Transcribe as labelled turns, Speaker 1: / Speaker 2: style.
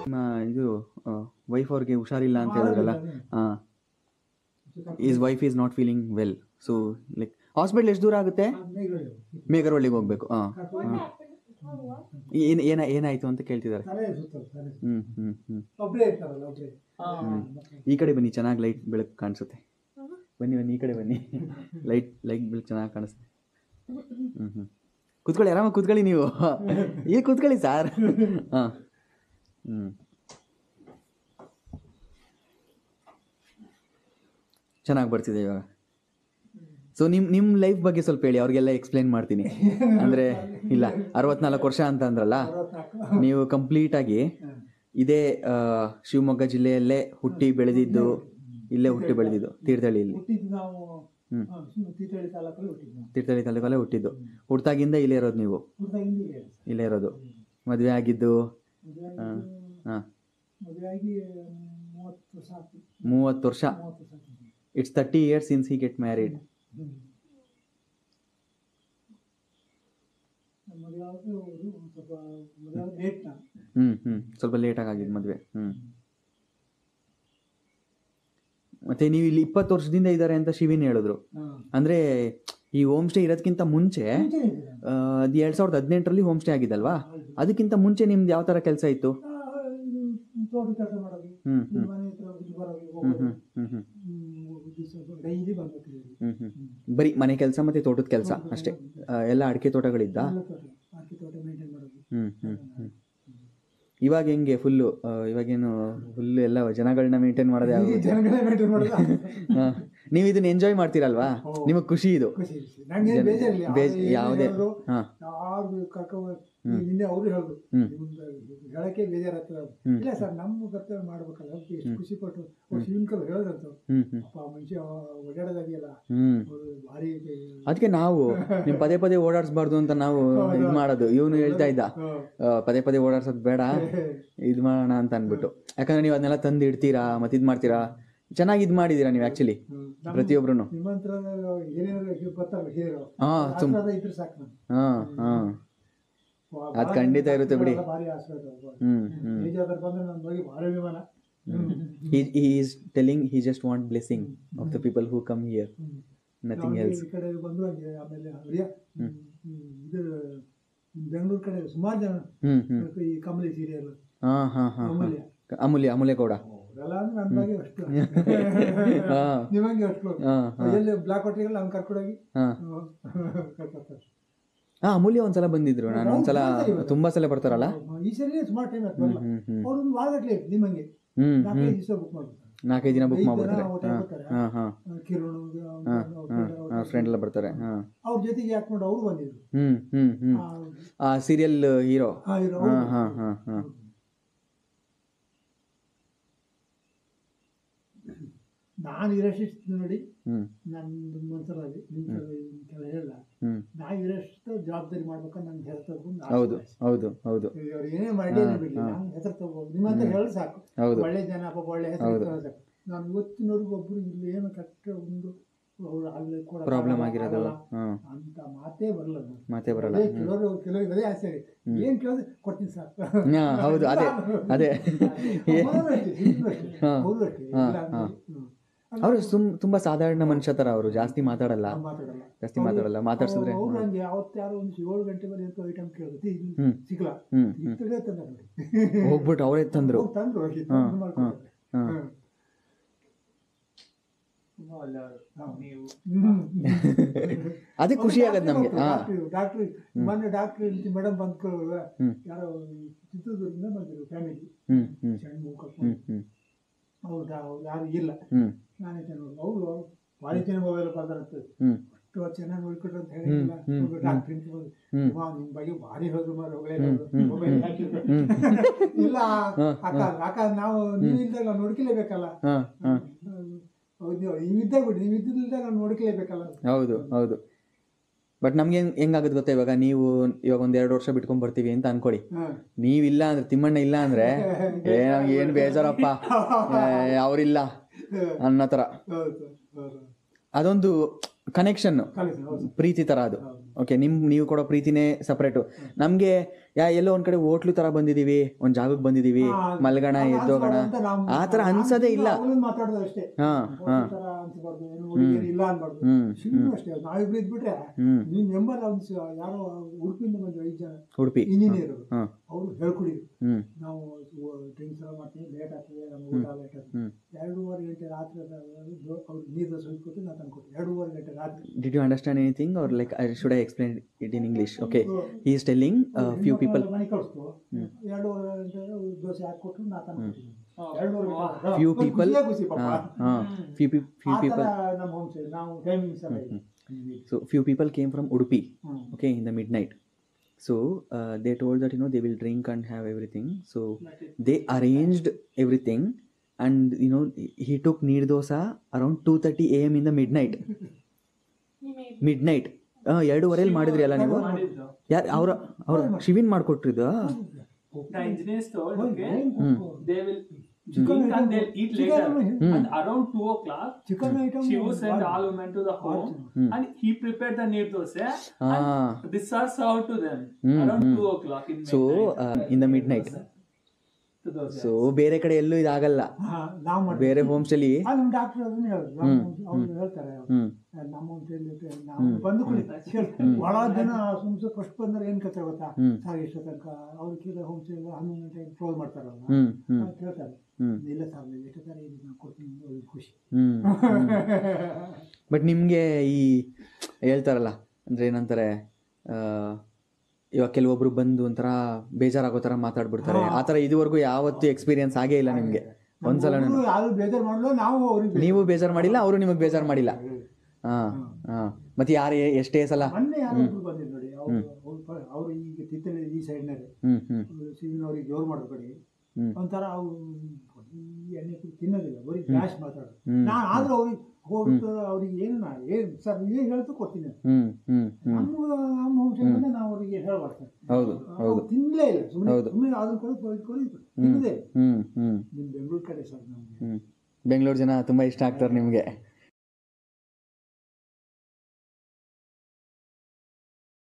Speaker 1: ನಿಮ್ಮ ಇದು ವೈಫ್ ಅವ್ರಿಗೆ ಹುಷಾರಿಲ್ಲ ಅಂತ ಹೇಳಿದ್ರಲ್ಲ ಹಾಂ is wife is not feeling well so like hospital ಎಷ್ಟು ದೂರ ಆಗುತ್ತೆ ಮೇಗರವಳ್ಳಿಗೆ ಹೋಗ್ಬೇಕು ಹಾಂ ಏನು ಏನ ಏನಾಯ್ತು ಅಂತ ಕೇಳ್ತಿದ್ದಾರೆ
Speaker 2: ತಲೆ ಸುತ್ತಲ್ಲ ತಲೆ
Speaker 1: ಹ್ಞೂ ಹ್ಞೂ ಹ್ಞೂ
Speaker 2: ಒಬ್ರೇ ಇರ್ತಾರಲ್ಲ ಒಬ್ರೇ
Speaker 1: ಈ ಕಡೆ ಬನ್ನಿ ಚೆನ್ನಾಗಿ ಲೈಟ್ ಬೆಳಕು ಕಾಣಿಸುತ್ತೆ ಬನ್ನಿ ಬನ್ನಿ ಈ ಕಡೆ ಬನ್ನಿ ಲೈಟ್ ಲೈಟ್ ಬೆಳಕು ಚೆನ್ನಾಗಿ ಕಾಣಿಸುತ್ತೆ ಹ್ಞೂ ಹ್ಞೂ ಕೂತ್ಕೊಳ್ಳಿ ಆರಾಮಾಗಿ ಕೂತ್ಕೊಳ್ಳಿ ನೀವು ಈಗ ಕೂತ್ಕೊಳ್ಳಿ ಸರ್ ಹಾಂ ಹ್ಞೂ ಚೆನ್ನಾಗಿ ಬರ್ತಿದೆ ಇವಾಗ ಸೊ ನಿಮ್ಮ ನಿಮ್ಮ ಲೈಫ್ ಬಗ್ಗೆ ಸ್ವಲ್ಪ ಹೇಳಿ ಅವ್ರಿಗೆಲ್ಲ ಎಕ್ಸ್ಪ್ಲೈನ್ ಮಾಡ್ತೀನಿ ಅಂದರೆ ಇಲ್ಲ ಅರವತ್ನಾಲ್ಕು ವರ್ಷ ಅಂತ ಅಂದ್ರಲ್ಲ
Speaker 2: ಅರವತ್ನಾಲ್ಕು
Speaker 1: ನೀವು ಕಂಪ್ಲೀಟಾಗಿ ಇದೇ ಆ, ಶಿವಮೊಗ್ಗ ಜಿಲ್ಲೆಯಲ್ಲೇ ಹುಟ್ಟಿ ಬೆಳೆದಿದ್ದು ಇಲ್ಲೇ ಹುಟ್ಟಿ ಬೆಳೆದಿದ್ದು ತೀರ್ಥಹಳ್ಳಿಯಲ್ಲಿ
Speaker 2: ಹುಟ್ಟಿದ್ದು ನಾವು
Speaker 1: ಹ್ಮ್.
Speaker 2: ಹಾ, ಸುಮ್ನೆ ತೀರ್ಥಹಳ್ಳಿ ತಾಲೂಕಲ್ಲಿ ಹುಟ್ಟಿದ್ದು ನಾವು
Speaker 1: ತೀರ್ಥಹಳ್ಳಿ ತಾಲೂಕಲ್ಲೇ ಹುಟ್ಟಿದ್ದು ಹುಟ್ಟಾಗಿಂದ ಇಲ್ಲೇ ಇರೋದು ನೀವು
Speaker 2: ಹುಟ್ಟಿದಾಗಿಂದ ಇಲ್ಲೇ ಇರೋದು.
Speaker 1: ಇಲ್ಲೇ ಇರೋದು ಮದುವೆ ಆಗಿದ್ದು
Speaker 2: ಮದುವೆ
Speaker 1: ಹಾಂ
Speaker 2: ಆಗಿದ್ದು-
Speaker 1: ಹಾಂ
Speaker 2: ಮದುವೆ ಆಗಿ ಮೂವತ್ತು ವರ್ಷ ಆಯ್ತು.
Speaker 1: ಮೂವತ್ತು ವರ್ಷ
Speaker 2: ಮೂವತ್ತು ವರ್ಷ ಆಯ್ತು.
Speaker 1: It's thirty years since he get married
Speaker 2: hmm. ನಮ್ಮ ಮದುವೆ ಆಗೋದು ಒಂದು ಸ್ವಲ್ಪ ಮದುವೆ ಆಗೋದು ಲೇಟ್ ನಾನು
Speaker 1: ಹ್ಞೂ ಹ್ಞೂ ಸ್ವಲ್ಪ ಲೇಟಾಗಿ ಆಗಿದ್ದು ಮದುವೆ ಹ್ಞೂ ಮತ್ತೆ ನೀವು ಇಲ್ಲಿ ಇಪ್ಪತ್ತು ವರ್ಷದಿಂದ ಇದ್ದಾರೆ ಅಂತ ಶಿವಿನ್ ಹೇಳಿದ್ರು
Speaker 2: ಹಾಂ.
Speaker 1: ಅಂದರೆ ಈ ಹೋಮ್ ಸ್ಟೇ ಇರೋದಕ್ಕಿಂತ ಮುಂಚೆ
Speaker 2: ಮುಂಚೆನೇ ಇದ್ದೆ ನಾನು.
Speaker 1: ಆ, ಅದು ಎರಡು ಸಾವಿರದ ಹದಿನೆಂಟರಲ್ಲಿ ಹೋಮ್ ಸ್ಟೇ ಆಗಿದ್ದಲ್ವಾ
Speaker 2: ಹೌದು.
Speaker 1: ಅದಕ್ಕಿಂತ ಮುಂಚೆ ನಿಮ್ದು ಯಾವ ಥರ ಕೆಲಸ ಇತ್ತು
Speaker 2: ಆ, ಇದು ತೋಟದ ಕೆಲಸ ಮಾಡೋದು
Speaker 1: ಹ್ಞೂ
Speaker 2: ಈ
Speaker 1: ಹ್ಞೂ
Speaker 2: ಮನೆ ಹತ್ರ ಇಲ್ಲಿ ಬರೋದು
Speaker 1: ಹ್ಞೂ
Speaker 2: ಹೋಗೋದು
Speaker 1: ಹ್ಞೂ ಹ್ಞೂ ಹ್ಞೂ
Speaker 2: ಡೈಲಿ ಬಂದ್ಬಿಟ್ಟು
Speaker 1: ಹ್ಞೂ ಹ್ಞೂ ಬರೀ ಮನೆ ಕೆಲಸ ಮತ್ತು ತೋಟದ ಕೆಲಸ ಅಷ್ಟೇ ಆ, ಎಲ್ಲ ಅಡಿಕೆ ತೋಟಗಳಿದ್ದ
Speaker 2: ತೋಟ ಅಡಿಕೆ ತೋಟ ಮೇಂಟೈನ್ ಮಾಡೋದು
Speaker 1: ಹ್ಞೂ ಹ್ಞೂ ಹ್ಞೂ ಇವಾಗ ಹೆಂಗೆ ಫುಲ್ಲು ಇವಾಗೇನು ಫುಲ್ಲು ಎಲ್ಲ ಜನಗಳನ್ನ ಮೇಂಟೈನ್ ಮಾಡೋದೇ
Speaker 2: ಈ
Speaker 1: ಆಗುತ್ತೆ
Speaker 2: ಜನಗಳೇ ಮೇಂಟೈನ್ ಮಾಡೋದು
Speaker 1: ಹಾಂ ನೀವು ಇದನ್ನ ಎಂಜಾಯ್ ಮಾಡ್ತೀರಲ್ವಾ
Speaker 2: ಓ.
Speaker 1: ನಿಮಗೆ ಖುಷಿ ಇದು
Speaker 2: ಖುಷಿ ಖುಷಿ ನಂಗೆ
Speaker 1: ಜನ-
Speaker 2: ಬೇಜಾರಿಲ್ಲ
Speaker 1: ಬೇಜ್- ಯಾವುದೇ ಹಾಂ
Speaker 2: ಯಾರು ಕರ್ಕೊಂಡು ನಿನ್ನೆ ಅವರು ಹೇಳಿದ್ರು
Speaker 1: ಹ್ಮ್.
Speaker 2: ನಿಮ್ದು ಹೇಳಕ್ಕೆ ಬೇಜಾರಾಗ್ತದೆ ಅದು.
Speaker 1: ಹ್ಮ್.
Speaker 2: ಇಲ್ಲ ಸರ್ ನಮ್ಮ ಕರ್ತವ್ಯ ಮಾಡ್ಬೇಕಲ್ಲ ಅದಕ್ಕೆ ಎಷ್ಟು ಖುಷಿ ಪಟ್ಟು ಅವ್ರು ಶಿವನ್ ಕಲ್ ಹೇಳಿದ್ರಂತ
Speaker 1: ಹ್ಞೂ ಹ್ಞೂ
Speaker 2: ಅಪ್ಪ ಮನುಷ್ಯ ಓಡಾಡೋದಾಗಿಯಲ್ಲ
Speaker 1: ಹ್ಞೂ
Speaker 2: ಅವ್ರು ಭಾರಿ
Speaker 1: ಅದಕ್ಕೆ ನಾವು ನಿಮ್ಮ ಪದೇ ಪದೇ ಓಡಾಡಿಸ್ಬಾರ್ದು ಅಂತ ನಾವು ಇದು ಮಾಡೋದು ಇವನು ಹೇಳ್ತಾ ಇದ್ದ ಆ, ಪದೇ ಪದೇ ಓಡಾಡ್ಸೋದು ಬೇಡ ಇದು ಮಾಡೋಣ ಅಂತ ಅಂದ್ಬಿಟ್ಟು ಯಾಕಂದ್ರೆ ನೀವು ಅದನ್ನೆಲ್ಲ ತಂದು ಇಡ್ತೀರಾ ಮತ್ತೆ ಇದು ಮಾಡ್ತೀರಾ ಚೆನ್ನಾಗಿ ಇದು ಮಾಡಿದ್ದೀರಾ ನೀವು ಆ್ಯಕ್ಚುಲಿ ಪ್ರತಿಯೊಬ್ರು
Speaker 2: ನಿಮ್ಮಂತ್ರ ಏನೇನಾದ್ರು ಬರ್ತಾರಲ್ಲ ಹೀರೋ
Speaker 1: ಹಾ, ತುಂ-
Speaker 2: ಇದ್ರೆ ಸಾಕು ನಾನು
Speaker 1: ಹಾಂ ಹಾಂ
Speaker 2: ವಾ-
Speaker 1: ಅದ್
Speaker 2: ಭಾಳ
Speaker 1: ಖಂಡಿತ ಇರುತ್ತೆ ಬಿಡಿ.
Speaker 2: ಭಾರಿ ಆಶೀರ್ವಾದ ಅವ್ರು.
Speaker 1: ಹ್ಮ್ ಹ್ಮ್
Speaker 2: ಬೇಜಾರ್ ಬಂದ್ರೆ ನಾನು ಹೋಗಿ ಭಾಳ ವಿಮಾನ
Speaker 1: he he is telling he just want blessing of the people who come here nothing
Speaker 2: ನಾವು
Speaker 1: else
Speaker 2: ಈ ಕಡೆ ಬಂದು ಹಂಗೆ ಆಮೇಲೆ ಹರಿಯ ಇದು ಬೆಂಗಳೂರು ಕಡೆ ಸುಮಾರು ಜನ
Speaker 1: ಹ್ಮ್ ಹ್ಮ್
Speaker 2: ಈ ಕಮಲಿ ಸೀರಿಯಲ್
Speaker 1: ಹಾ ಹಾ ಹಾ
Speaker 2: ಅಮೂಲ್ಯ
Speaker 1: ಅಮೂಲ್ಯ ಅಮೂಲ್ಯ ಗೌಡ
Speaker 2: ಅವರೆಲ್ಲ ಅಂದ್ರೆ ನನ್ನ ಬಗ್ಗೆ ಅಷ್ಟು
Speaker 1: ಹಾ
Speaker 2: ನಿಮಗೆ ಅಷ್ಟು
Speaker 1: ಹಾ ಹಾ
Speaker 2: ಎಲ್ಲಿ ಬ್ಲಾಕ್ ಹೋಟೆಲ್ ಅವ್ನು ಕರ್ಕೊಂಡೋಗಿ
Speaker 1: ಹಾ
Speaker 2: ಕರ್ಕೊತಾರೆ
Speaker 1: ಹಾ ಅಮೂಲ್ಯ ಒಂದ್ಸಲ ಬಂದಿದ್ರು ನಾನು ಒಂದ್ಸಲ ತುಂಬಾ ಸಲ ಬರ್ತಾರಲ್ಲ
Speaker 2: ಈ ಸರಿ ಸುಮಾರು ಟೈಮ್ ಆಯ್ತು ಬರಲ್ಲ
Speaker 1: ಹ್ಮ್ ಹ್ಮ್
Speaker 2: ಅವ್ರು ಒಂದು ವಾರಗಟ್ಲೆ ನಿಮ್ಮಂಗೆ
Speaker 1: ಹ್ಮ್ ಹ್ಮ್
Speaker 2: ನಾಲ್ಕೈದು ದಿವಸ ಬುಕ್ ಮಾಡ್ತಾರೆ
Speaker 1: ನಾಲ್ಕೈದು ದಿನ ಬುಕ್
Speaker 2: ಐದ್
Speaker 1: ಮಾಡ್ಬಿಡ್ತಾರೆ
Speaker 2: ಜನ hotel
Speaker 1: ಹಾ
Speaker 2: ಬರ್ತಾರೆ.
Speaker 1: ಹಾ ಹಾ
Speaker 2: ಕಿರಣ್
Speaker 1: ಹಾ ಹಾ ಫ್ರೆಂಡ್ ಎಲ್ಲ ಬರ್ತಾರೆ ಹಾ
Speaker 2: ಅವ್ರ ಜೊತೆಗೆ ಹಾಕೊಂಡು ಅವರು ಬಂದಿದ್ರು
Speaker 1: ಹ್ಮ್ ಹ್ಮ್ ಹ್ಮ್
Speaker 2: ಆ,
Speaker 1: ಆ ಸೀರಿಯಲ್ ಹೀರೋ
Speaker 2: ಆ, ಇವ್ರು
Speaker 1: ಹಾ
Speaker 2: ಅವ್ರು
Speaker 1: ಹಾ ಹಾ ಹಾ
Speaker 2: ನಾನು ಇರೋಷ್ಟು ನೋಡಿ
Speaker 1: ಹ್ಮ್
Speaker 2: ನನ್ನ ಮನಸ್ಸಲ್ಲಿ ನಿಮ್ಮ ಕೆಲ ಹೇಳಿಲ್ಲ
Speaker 1: ಹ್ಮ್
Speaker 2: ನಾವು ಇರೋಷ್ಟು ಜವಾಬ್ದಾರಿ ಮಾಡ್ಬೇಕಂತ ನನ್ನ ಹೆಸರು ತಗೊಂಡು
Speaker 1: ಹೌದು ಹೌದು ಹೌದು
Speaker 2: ಅವ್ರು ಏನೇ ಮಾಡಿ ಬಿಡಲಿ ನಾನು ಹೆಸರು ತಗೋಬೋದು ನಿಮ್ಮಂತ ಹೇಳಿ ಸಾಕು
Speaker 1: ಹೌದು
Speaker 2: ಒಳ್ಳೆ ಜನ ಪಾಪ ಒಳ್ಳೆ ಹೆಸರು ಇಟ್ಕೊಳ್ಳೋದು ಸಾಕು ನಾನು ಇವತ್ತಿನವರೆಗೂ ಒಬ್ರು ಇಲ್ಲಿ ಏನು ಕಷ್ಟ ಒಂದು ಅವ್ರು ಅಲ್ಲಿ ಕೂಡ
Speaker 1: ಪ್ರಾಬ್ಲಮ್ ಆಗಿರೋದು
Speaker 2: ಆಗಲ್ಲ
Speaker 1: ಹಾ
Speaker 2: ಅಂತ ಮಾತೇ ಬರಲ್ಲ ನನಗೆ.
Speaker 1: ಮಾತೇ ಬರಲ್ಲ
Speaker 2: ಅದೇ ಕೆಲವರು ಕೆಲವರಿಗೆ ಅದೇ ಆಸೆ ರೀ ಏನ್ ಕೇಳಿದ್ರೆ ಕೊಡ್ತೀನಿ ಸರ್
Speaker 1: ಹಾ ಹೌದು ಅದೇ ಅದೇ ಹಾ.
Speaker 2: ಅವರು ಅಷ್ಟೇ
Speaker 1: ಹಾ,
Speaker 2: ಇಲ್ಲ ಅಂದ್ರೆ,
Speaker 1: ಹಾ.
Speaker 2: ಹ್ಮ್.
Speaker 1: ಅವರು ಸುಮ್ ತುಂಬಾ ಸಾಧಾರಣ ಮನುಷ್ಯ ತರ ಅವರು ಜಾಸ್ತಿ ಮಾತಾಡಲ್ಲ
Speaker 2: ನಾನ್ ಮಾತಾಡಲ್ಲ
Speaker 1: ಜಾಸ್ತಿ ಮಾತಾಡಲ್ಲ ಮಾತಾಡ್ಸಿದ್ರೆ
Speaker 2: ಅವ್ರು ಹಂಗೆ ಅವತ್ತು ಯಾರೋ ಒಂದು ಏಳು ಗಂಟೆ ಮೇಲೆ ಎಂಟು ಐಟಮ್ ಕೇಳಿದ್ರೆ ಇದು
Speaker 1: ಹ್ಮ್.
Speaker 2: ಸಿಗ್ಲ
Speaker 1: ಹ್ಮ್ ಹ್ಮ್
Speaker 2: ಇತ್ತಡೆ ತಂದ ನೋಡಿ
Speaker 1: ಹೋಗ್ಬಿಟ್ಟು ಅವರೇ ತಂದ್ರು
Speaker 2: ಅವ್ರು ತಂದ್ರು ಹೋಗಿ
Speaker 1: ಹಾ,
Speaker 2: ತಂದು ಮಾಡ್ಕೊಟ್ರು.
Speaker 1: ಹಾ.
Speaker 2: ಹ್ಮ್.
Speaker 1: ಅದೇ ಖುಷಿ ಆಗದ್ ನಮ್ಗೆ ಹಾ
Speaker 2: ಡಾಕ್ಟ್ರು ಮೊನ್ನೆ ಡಾಕ್ಟ್ರ್ ಇಲ್ಲಿ ಮೇಡಮ್ ಬಂದ್ಕೊಳ್ಳುವ
Speaker 1: ಹ್ಮ್.
Speaker 2: ಯಾರೋ ಚಿತ್ರದುರ್ಗದಿಂದ ಬಂದಿರು ಫ್ಯಾಮಿಲಿ
Speaker 1: ಹ್ಮ್ ಹ್ಮ್
Speaker 2: ಸಣ್ಣ ಮಗು
Speaker 1: ಹ್ಮ್
Speaker 2: ಕರ್ಕೊಂಡು
Speaker 1: ಹ್ಮ್
Speaker 2: ಅವ್ರು ಡಾ- ಯಾರು ಇಲ್ಲ
Speaker 1: ಹ್ಮ್
Speaker 2: ನಾನೇ ಚೆನ್ನಾಗಿ ಅವರು ಭಾರಿ ಚೆನ್ನಾಗಿ ಮೊಬೈಲ್ ಬರ್ದಾರಂತೆ
Speaker 1: ಹ್ಮ್
Speaker 2: ಅಷ್ಟು ಚೆನ್ನಾಗಿ ನೋಡ್ಕೊಟ್ರು ಅಂತ ಹೇಳಿಲ್ಲ
Speaker 1: ಹ್ಮ್,
Speaker 2: ಡಾಕ್ಟ್ರ್ ಇಂತ ಬಂದು
Speaker 1: ಹ್ಮ್.
Speaker 2: ಅಮ್ಮ, ನಿಮ್ ಬಗ್ಗೆ ಭಾರಿ ಹೇಳಿದ್ರು ಮಾರ
Speaker 1: ಹ್ಮ್.
Speaker 2: ಮೊಬೈಲ್ ಹಾಕಿದ್ರು ಇಲ್ಲ ಅಕ್ಕ ಅಕ್ಕ ನಾವು ನೀವು ಇದ್ದಾಗ ನಾವು ನೋಡ್ಕೊಲೇಬೇಕಲ್ಲ
Speaker 1: ಹಾ ಹಾ
Speaker 2: ಹೌದು ನೀವು ಇದ್ದಾಗ ಬಿಡಿ ನೀವು ಇದ್ದಿದ್ದಾಗ ನಾವು ನೋಡ್ಕೊಲೇಬೇಕಲ್ಲ
Speaker 1: ಹೌದು ಹೌದು ಬಟ್ ನಮ್ಗೆ ಹೆಂಗ್ ಹೆಂಗಾಗುತ್ತೆ ಗೊತ್ತಾ ಇವಾಗ ನೀವು ಇವಾಗ ಒಂದ್ ಎರಡು ವರ್ಷ ಬಿಟ್ಕೊಂಡ್ ಬರ್ತೀವಿ ಅಂತ ಅನ್ಕೊಳ್ಳಿ
Speaker 2: ಹಾ.
Speaker 1: ನೀವಿಲ್ಲ ಅಂದ್ರೆ ತಿಮ್ಮಣ್ಣ ಇಲ್ಲ ಅಂದ್ರೆ ಏ ನಮ್ಗೆ ಏನ್ ಬೇಜಾರಪ್ಪ ಏ, ಅವ್ರಿಲ್ಲ ಅನ್ನೋ ತರ
Speaker 2: ಹೌದು ಹೌದು
Speaker 1: ಅದೊಂದು ಕನೆಕ್ಷನ್
Speaker 2: ಕಲಿತು ಹೌದು
Speaker 1: ಪ್ರೀತಿ ತರ ಅದು ಓಕೆ ನಿಮ್ ನೀವು ಕೊಡೋ ಪ್ರೀತಿನೇ ಸಪ್ರೇಟು ನಮ್ಗೆ ಯಾ ಎಲ್ಲೋ ಒಂದ್ ಕಡೆ ಹೋಟ್ಲು ತರ ಬಂದಿದೀವಿ ಒಂದ್ ಜಾಗಕ್ಕೆ ಬಂದಿದೀವಿ
Speaker 2: ಹಾ,
Speaker 1: ಮಲ್ಗಣ
Speaker 2: ಅದು
Speaker 1: ಎದ್ದೋಗೋಣ
Speaker 2: ಅಂತ ನಾವು-
Speaker 1: ಆ ತರ ಅನ್ಸದೇ ಇಲ್ಲ
Speaker 2: ಅವ್ರನ್ನ ಮಾತಾಡೋದು ಅಷ್ಟೇ
Speaker 1: ಹಾ ಹಾ
Speaker 2: ಈ ಥರ ಅನ್ಸ್ಬಾರ್ದು ಏನು ಹುಡುಗಿಯರು ಇಲ್ಲ ಅನ್ಬಾರ್ದು
Speaker 1: ಹ್ಮ್
Speaker 2: ಶಿವನು ಅಷ್ಟೇ ನಾವಿಬ್ರು ಇದ್ಬಿಟ್ರೆ
Speaker 1: ಹ್ಮ್
Speaker 2: ನೀನ್ ಎಂಬರ್ ಅವ್ನು ಯಾರೋ ಉಡುಪಿಯಿಂದ ಬಂದ್ರು ಐದು ಜನ
Speaker 1: ಉಡುಪಿ
Speaker 2: ಇಂಜಿನಿಯರ್
Speaker 1: ಹಾ
Speaker 2: ಅವರು ಹೇಳ್ಕೊಡಿದ್ರು
Speaker 1: ಹ್ಮ್
Speaker 2: ನಾವು ಡ್ರಿಂಕ್ಸ್ ಎಲ್ಲ ಮಾಡ್ತೀವಿ ಲೇಟ್ ಆಗ್ತದೆ ನಮ್ಗೆ ಊಟ ಲೇಟ್ ಆಗ್ತದೆ
Speaker 1: ಹ್ಮ್
Speaker 2: ಎರಡೂವರೆ ಗಂಟೆ ರಾತ್ರಿ ಅವ್ರು ನೀರು ದೋಸೆ ಕೊಟ್ಟು ನಾನು ತಂದ್ಕೊಟ್ಟು ಎರಡೂವರೆ ಗಂಟೆ ರಾತ್ರಿ
Speaker 1: did you understand anything or like should I explain it in English okay he is telling few people
Speaker 2: ಮನೆ ಕಳಿಸ್ತು ಎರಡೂವರೆ ಗಂಟೆ ದೋಸೆ ಹಾಕ್ಕೊಟ್ಟು ನಾ ತಂದ್ಕೊಟ್ಟಿದ್ದೀನಿ ಎರಡೂವರೆ ಗಂಟೆ
Speaker 1: ಫ್ಯೂ
Speaker 2: full
Speaker 1: ಪೀಪಲ್
Speaker 2: ಖುಷಿಯಾಗಿ ಖುಷಿ ಪಾಪ.
Speaker 1: ಹಾ ಫ್ಯೂ ಫ್ಯೂ
Speaker 2: ಆ ಥರ
Speaker 1: ಪೀಪಲ್
Speaker 2: ನಮ್ಮ ಹೋಮ್ ಸ್ಟೇ ನಾವು ಟೈಮಿಂಗ್ಸ್ ಎಲ್ಲ ಇದೆ
Speaker 1: so few people came from udupi
Speaker 2: hmm.
Speaker 1: okay in the midnight so uh, they told that you know they will drink and have everything so they arranged everything and you know he took neer dosa around 2:30 am in the midnight midnight ಎರಡೂವರೆಯಲ್ಲಿ ಮಾಡಿದ್ರಿ ಅಲ್ಲ ನೀವು
Speaker 3: ಮಾಡಿದ್ದು
Speaker 1: ಯಾರು ಅವ್ರ ಅವ್ರ ಶಿವಿನ್ ಮಾಡ್ಕೊಟ್ರಿದ
Speaker 3: The engineers told, okay,
Speaker 1: Hmm.
Speaker 3: they will
Speaker 2: Chicken
Speaker 3: drink and
Speaker 2: item-
Speaker 3: they'll eat
Speaker 2: chicken
Speaker 3: later.
Speaker 2: item-
Speaker 3: And around 2 o'clock,
Speaker 2: chicken item
Speaker 3: Shivu sent all women to the home and he prepared the neer dosa
Speaker 1: Ah.
Speaker 3: and this are served to them
Speaker 1: Hmm,
Speaker 3: around
Speaker 1: hmm.
Speaker 3: 2 o'clock in
Speaker 1: so
Speaker 3: midnight.
Speaker 1: In the midnight
Speaker 3: To those
Speaker 1: so ಬೇರೆ ಕಡೆ ಎಲ್ಲೂ ಇದಾಗಲ್ಲ
Speaker 2: ನಾವು ಮಾಡಿ
Speaker 1: ಬೇರೆ home ಸ್ಟೇಲಿ
Speaker 2: ನಮ್ಮ doctor ಅದನ್ನ ಹೇಳಿದ್ರು ನಮ್ಮ ಅವ್ರು ಹೇಳ್ತಾರೆ
Speaker 1: ಹ್ಮ್
Speaker 2: ನಮ್ಮ ಹೋಟೆಲ್ ನಾವು ಬಂದು ಕುಳಿ ಬಹಳ ಜನ ಸುಮ್ಸು ಫಸ್ಟ್ ಬಂದ್ರೆ ಏನ್ ಕತೆ ಗೊತ್ತಾ
Speaker 1: ಹ್ಮ್.
Speaker 2: ಸರ್ ಇಷ್ಟ ತನಕ ಅವ್ರಿಗೆ ಹೋಮ್ ಸ್ಟೇ ಹನ್ನೊಂದು ಗಂಟೆ ಕ್ಲೋಸ್ ಮಾಡ್ತಾರಲ್ಲ
Speaker 1: ಹ್ಮ್ ಹ್ಮ್
Speaker 2: ಅಂತ ಹೇಳ್ತಾರೆ
Speaker 1: ಹ್ಮ್
Speaker 2: ಇಲ್ಲ ಸರ್ ನೀವು ಎಷ್ಟು ತರ ಇದು ನಾನು ಕೊಡ್ತೀನಿ ಅವ್ರಿಗೆ ಖುಷಿ
Speaker 1: ಹ್ಮ್ ಬಟ್ ನಿಮಗೆ ಈ ಹೇಳ್ತಾರಲ್ಲ ಅಂದ್ರೆ ಏನಂತಾರೆ ಆ, ಇವಾಗ ಕೆಲವೊಬ್ರು ಬಂದು ಒಂಥರ ಬೇಜಾರಾಗೋ ಥರ ಮಾತಾಡ್ಬಿಡ್ತಾರೆ ಆ ಥರ ಇದುವರೆಗೂ ಯಾವತ್ತೂ ಎಕ್ಸ್ಪೀರಿಯನ್ಸ್ ಆಗೇ ಇಲ್ಲ ನಿಮಗೆ ಒಂದ್ಸಲ
Speaker 2: ಒಬ್ರು ಯಾರು ಬೇಜಾರು ಮಾಡಲು ನಾವು ಅವ್ರಿಗೆ
Speaker 1: ನೀವು ಬೇಜಾರು ಮಾಡಿಲ್ಲ ಅವರು ನಿಮಗೆ ಬೇಜಾರು ಮಾಡಿಲ್ಲ ಹಾ ಹಾ ಮತ್ತೆ ಯಾರು ಎ- ಎಷ್ಟೇ ಸಲ
Speaker 2: ಮೊನ್ನೆ ಯಾರೋ ಒಬ್ರು ಬಂದಿದ್ರು ನೋಡಿ ಅವ್ರು ಅವ್ರು ಈಗ ತಿತ್ತಲೆ ಈ ಸೈಡ್ನಲ್ಲಿ
Speaker 1: ಹ್ಮ್ ಹ್ಮ್
Speaker 2: ಸಿವಿನ ಅವ್ರಿಗೆ ಜೋರು ಮಾಡೋ ಕಡೆ
Speaker 1: ಹ್ಮ್.
Speaker 2: ಒಂಥರ ಅವ್ರು ಈ ಎಣ್ಣೆ ಕುಡಿ ತಿನ್ನೋದಿಲ್ಲ ಬರೀ ಕ್ಯಾಶ್ ಮಾತಾಡೋದು
Speaker 1: ಹ್ಮ್.
Speaker 2: ನಾನು ಆದ್ರೂ ಅವ್ರಿಗೆ ಹೋಗ್ತಾ ಅವ್ರಿಗೆ ಏನು ನಾ ಏನು ಸರ್ ಏನು ಹೇಳ್ತು ಕೊಡ್ತೀನಿ
Speaker 1: ಹ್ಮ್ ಹ್ಮ್ ಹ್ಮ್
Speaker 2: ನಮ್ಮ ನಮ್ಮ ವಂಶದಿಂದ ನಾವು ಅವರಿಗೆ ಹೇಳ್ಬಾರ್ದು
Speaker 1: ಹೌದು ಹೌದು
Speaker 2: ತಿನ್ನಲೇ ಇಲ್ಲ ಸುಮ್ಮನೆ
Speaker 1: ಹೌದು.
Speaker 2: ಸುಮ್ಮನೆ ಅದನ್ನ ಕೊಡಿ ಕೊಡಿ ಕೊಡಿ ತಿನ್ನದೇ ಇಲ್ಲ
Speaker 1: ಹ್ಮ್ ಹ್ಮ್
Speaker 2: ನಿಮ್ಮ ಬೆಂಗಳೂರು ಕಡೆ ಸರ್ ನಮಗೆ
Speaker 1: ಹ್ಮ್ ಬೆಂಗಳೂರು ಜನ ತುಂಬಾ ಇಷ್ಟ ಆಗ್ತಾರೆ ನಿಮಗೆ